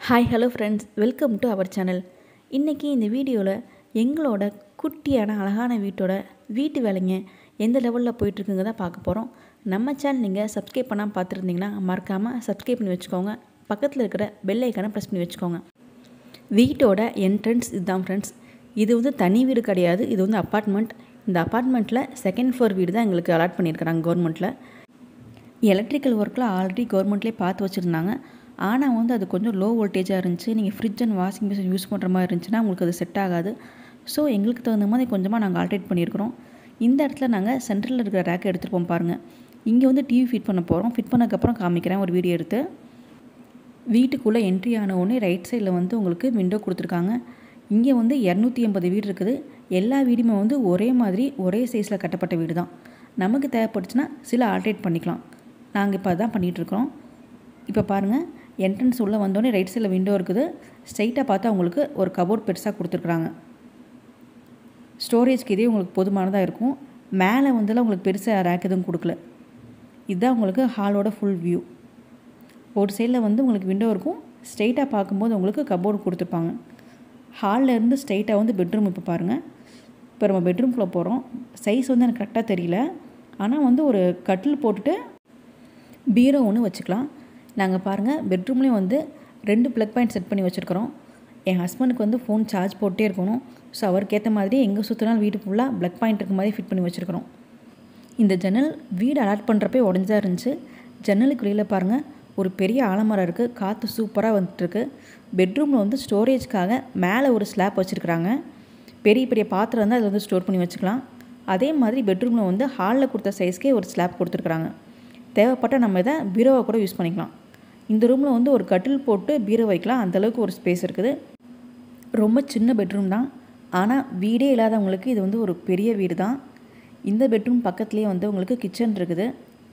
hi hello friends welcome to our channel இன்றைக்கி இந்த வீடியோவில் எங்களோட குட்டியான அழகான வீட்டோட வீட்டு வேலைங்க எந்த லெவலில் போயிட்டுருக்குங்க தான் பார்க்க போகிறோம் நம்ம சேனல் நீங்கள் சப்ஸ்கிரைப் பண்ணாமல் பார்த்துருந்தீங்கன்னா மறக்காமல் சப்ஸ்கிரைப் பண்ணி வச்சுக்கோங்க பக்கத்தில் இருக்கிற பெல் ஐக்கானை ப்ரெஸ் பண்ணி வச்சுக்கோங்க வீட்டோட என்ட்ரன்ஸ் இதுதான் ஃப்ரெண்ட்ஸ் இது வந்து தனி வீடு கிடையாது இது வந்து அப்பார்ட்மெண்ட் இந்த அப்பார்ட்மெண்ட்டில் செகண்ட் ஃப்ளோர் வீடு தான் எங்களுக்கு அலாட் பண்ணியிருக்கிறாங்க கவர்மெண்ட்டில் எலக்ட்ரிக்கல் ஒர்க்கில் ஆல்ரெடி கவர்மெண்ட்லேயே பார்த்து வச்சுருந்தாங்க ஆனால் வந்து அது கொஞ்சம் லோ வோல்டேஜாக இருந்துச்சு நீங்கள் fridge and washing machine use பண்ணுற மாதிரி இருந்துச்சுன்னா உங்களுக்கு அது செட் ஆகாது ஸோ எங்களுக்கு தகுந்த மாதிரி கொஞ்சமாக நாங்கள் ஆல்ட்ரேட் பண்ணியிருக்கிறோம் இந்த இடத்துல நாங்கள் சென்ட்ரலில் இருக்கிற ரேக்கை எடுத்துகிட்டு பாருங்கள் இங்கே வந்து டிவி ஃபிட் பண்ண போகிறோம் ஃபிட் பண்ணதுக்கப்புறம் காமிக்கிறேன் ஒரு வீடியோ எடுத்து வீட்டுக்குள்ளே என்ட்ரி ஆன உடனே ரைட் சைடில் வந்து உங்களுக்கு விண்டோ கொடுத்துருக்காங்க இங்கே வந்து இரநூத்தி எண்பது வீடு இருக்குது எல்லா வீடுமே வந்து ஒரே மாதிரி ஒரே சைஸில் கட்டப்பட்ட வீடு தான் நமக்கு தேவைப்பட்டுச்சுன்னா சில ஆல்ட்ரேட் பண்ணிக்கலாம் நாங்கள் இப்போ அதான் பண்ணிகிட்ருக்கோம் இப்போ பாருங்கள் என்ட்ரன்ஸ் உள்ளே வந்தோடனே ரைட் சைடில் விண்டோ இருக்குது ஸ்ட்ரைட்டாக பார்த்தா உங்களுக்கு ஒரு கபோர்ட் பெருசாக கொடுத்துருக்குறாங்க ஸ்டோரேஜ்க்கு இதே உங்களுக்கு போதுமானதாக இருக்கும் மேலே வந்துலாம் உங்களுக்கு பெருசாக ரேக் எதுவும் கொடுக்கல இதுதான் உங்களுக்கு ஹாலோட ஃபுல் வியூ ஒரு சைடில் வந்து உங்களுக்கு விண்டோ இருக்கும் ஸ்ட்ரைட்டாக பார்க்கும்போது உங்களுக்கு கபோர்டு கொடுத்துருப்பாங்க ஹாலில் இருந்து ஸ்ட்ரைட்டாக வந்து பெட்ரூம் இப்போ பாருங்கள் இப்போ நம்ம பெட்ரூம்குள்ளே போகிறோம் சைஸ் வந்து எனக்கு கரெக்டாக தெரியல ஆனால் வந்து ஒரு கட்டில் போட்டுட்டு பீரோ ஒன்று வச்சுக்கலாம் நாங்கள் பாருங்கள் பெட்ரூம்லேயும் வந்து ரெண்டு ப்ளக் பாயிண்ட் செட் பண்ணி வச்சுருக்கிறோம் என் ஹஸ்பண்டுக்கு வந்து ஃபோன் சார்ஜ் போட்டே இருக்கணும் ஸோ அவருக்கு ஏற்ற மாதிரி எங்கே சுற்றினாலும் வீட்டு ஃபுல்லாக ப்ளக் பாயிண்ட் இருக்க மாதிரி ஃபிட் பண்ணி வச்சுருக்கிறோம் இந்த ஜன்னல் வீடு அலாட் பண்ணுறப்பே உடஞ்சா இருந்துச்சு ஜன்னலுக்கு வெளியில் பாருங்கள் ஒரு பெரிய ஆலமரம் இருக்குது காற்று சூப்பராக வந்துட்டுருக்கு பெட்ரூமில் வந்து ஸ்டோரேஜ்க்காக மேலே ஒரு ஸ்லாப் வச்சுருக்குறாங்க பெரிய பெரிய பாத்திரம் வந்து அதில் வந்து ஸ்டோர் பண்ணி வச்சுக்கலாம் அதே மாதிரி பெட்ரூமில் வந்து ஹாலில் கொடுத்த சைஸ்க்கே ஒரு ஸ்லாப் கொடுத்துருக்குறாங்க தேவைப்பட்டால் நம்ம இதை பீரோவை கூட யூஸ் பண்ணிக்கலாம் இந்த ரூமில் வந்து ஒரு கட்டில் போட்டு பீரோ வைக்கலாம் அந்தளவுக்கு ஒரு ஸ்பேஸ் இருக்குது ரொம்ப சின்ன பெட்ரூம் தான் ஆனால் வீடே இல்லாதவங்களுக்கு இது வந்து ஒரு பெரிய வீடு தான் இந்த பெட்ரூம் பக்கத்துலேயே வந்து உங்களுக்கு கிச்சன் இருக்குது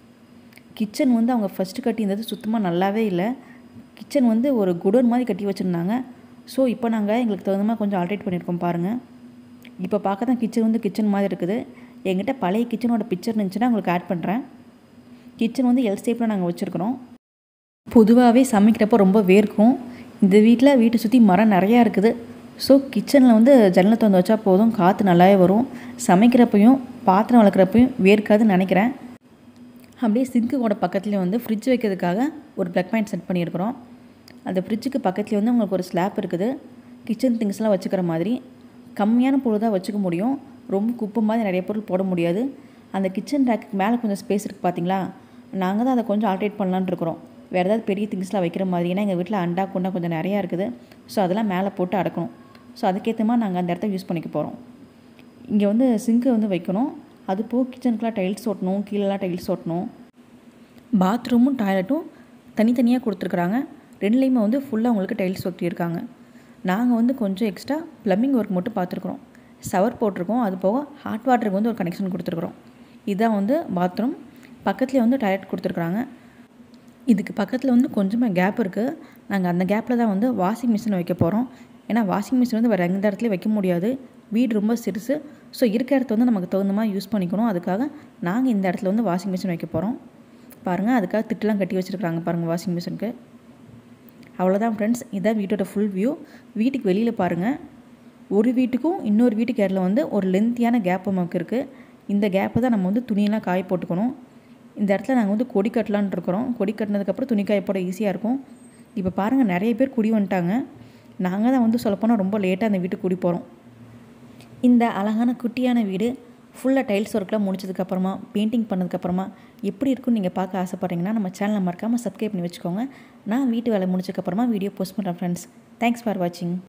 கிச்சன் வந்து அவங்க ஃபஸ்ட்டு கட்டியிருந்தது சுத்தமாக நல்லாவே இல்லை கிச்சன் வந்து ஒரு குடோன் மாதிரி கட்டி வச்சுருந்தாங்க ஸோ இப்போ நாங்கள் எங்களுக்கு தகுந்த மாதிரி கொஞ்சம் ஆல்ட்ரேட் பண்ணியிருக்கோம் பாருங்கள் இப்போ பார்க்க தான் கிச்சன் வந்து கிச்சன் மாதிரி இருக்குது எங்கிட்ட பழைய கிச்சனோட பிக்சர் இருந்துச்சுன்னா உங்களுக்கு ஆட் பண்ணுறேன் கிச்சன் வந்து எல் ஷேப்பில் நாங்கள் வச்சுருக்குறோம் பொதுவாகவே சமைக்கிறப்போ ரொம்ப வேர்க்கும் இந்த வீட்டில் வீட்டை சுற்றி மரம் நிறையா இருக்குது ஸோ கிச்சனில் வந்து ஜன்னலை திறந்து வச்சா போதும் காற்று நல்லாவே வரும் சமைக்கிறப்பையும் பாத்திரம் வளர்க்குறப்பையும் வேர்க்காதுன்னு நினைக்கிறேன் அப்படியே சிங்க்குவோட பக்கத்துலேயே வந்து ஃப்ரிட்ஜ் வைக்கிறதுக்காக ஒரு ப்ளக் பாயிண்ட் செட் பண்ணியிருக்கிறோம் அந்த ஃப்ரிட்ஜுக்கு பக்கத்துலேயே வந்து உங்களுக்கு ஒரு ஸ்லாப் இருக்குது கிச்சன் திங்ஸ்லாம் வச்சுக்கிற மாதிரி கம்மியான பொருள் தான் வச்சுக்க முடியும் ரொம்ப குப்பை மாதிரி நிறைய பொருள் போட முடியாது அந்த கிச்சன் ரேக்குக்கு மேலே கொஞ்சம் ஸ்பேஸ் இருக்குது பார்த்தீங்களா நாங்கள் தான் அதை கொஞ்சம் ஆல்ட்ரேட் பண்ணலான்னு இருக்கிறோம் வேறு ஏதாவது பெரிய திங்ஸ்லாம் வைக்கிற மாதிரி ஏன்னா எங்கள் வீட்டில் அண்டா குண்டா கொஞ்சம் நிறையா இருக்குது ஸோ அதெல்லாம் மேலே போட்டு அடக்கணும் ஸோ அதுக்கேற்ற மாதிரி நாங்கள் அந்த இடத்த யூஸ் பண்ணிக்க போகிறோம் இங்கே வந்து சிங்க்கை வந்து வைக்கணும் அது போக கிச்சனுக்குலாம் டைல்ஸ் ஓட்டணும் கீழெலாம் டைல்ஸ் ஓட்டணும் பாத்ரூமும் டாய்லெட்டும் தனித்தனியாக கொடுத்துருக்குறாங்க ரெண்டுலேயுமே வந்து ஃபுல்லாக உங்களுக்கு டைல்ஸ் ஒட்டியிருக்காங்க நாங்கள் வந்து கொஞ்சம் எக்ஸ்ட்ரா ப்ளம்பிங் ஒர்க் மட்டும் பார்த்துருக்குறோம் ஷவர் போட்டிருக்கோம் அது போக ஹாட் வாட்டருக்கு வந்து ஒரு கனெக்ஷன் கொடுத்துருக்குறோம் இதுதான் வந்து பாத்ரூம் பக்கத்துலேயே வந்து டாய்லெட் கொடுத்துருக்குறாங்க இதுக்கு பக்கத்தில் வந்து கொஞ்சமாக கேப் இருக்குது நாங்கள் அந்த கேப்பில் தான் வந்து வாஷிங் மிஷின் வைக்க போகிறோம் ஏன்னா வாஷிங் மிஷின் வந்து வேறு எந்த இடத்துலையும் வைக்க முடியாது வீடு ரொம்ப சிறுசு ஸோ இருக்க இடத்த வந்து நமக்கு தகுந்த மாதிரி யூஸ் பண்ணிக்கணும் அதுக்காக நாங்கள் இந்த இடத்துல வந்து வாஷிங் மிஷின் வைக்க போகிறோம் பாருங்கள் அதுக்காக திட்டுலாம் கட்டி வச்சுருக்காங்க பாருங்கள் வாஷிங் மிஷினுக்கு அவ்வளோதான் ஃப்ரெண்ட்ஸ் இதான் வீட்டோட ஃபுல் வியூ வீட்டுக்கு வெளியில் பாருங்கள் ஒரு வீட்டுக்கும் இன்னொரு வீட்டுக்கு இடத்துல வந்து ஒரு லென்த்தியான கேப் நமக்கு இருக்குது இந்த கேப்பை தான் நம்ம வந்து துணியெல்லாம் காய போட்டுக்கணும் இந்த இடத்துல நாங்கள் வந்து கொடி கட்டலான் இருக்கிறோம் கொடி கட்டினதுக்கப்புறம் துணி காய போட ஈஸியாக இருக்கும் இப்போ பாருங்கள் நிறைய பேர் குடி வந்துட்டாங்க நாங்கள் தான் வந்து சொல்லப்போனால் ரொம்ப லேட்டாக அந்த வீட்டுக்கு குடி போகிறோம் இந்த அழகான குட்டியான வீடு ஃபுல்லாக டைல்ஸ் ஒர்க்லாம் முடிச்சதுக்கப்புறமா பெயிண்டிங் பண்ணதுக்கப்புறமா எப்படி இருக்குன்னு நீங்கள் பார்க்க ஆசைப்பட்றீங்கன்னா நம்ம சேனலை மறக்காமல் சப்ஸ்கிரைப் பண்ணி வச்சுக்கோங்க நான் வீட்டு வேலை முடிச்சதுக்கப்புறமா வீடியோ போஸ்ட் பண்ணுறேன் ஃப்ரெண்ட்ஸ் தேங்க்ஸ் ஃபார் வாட்சிங்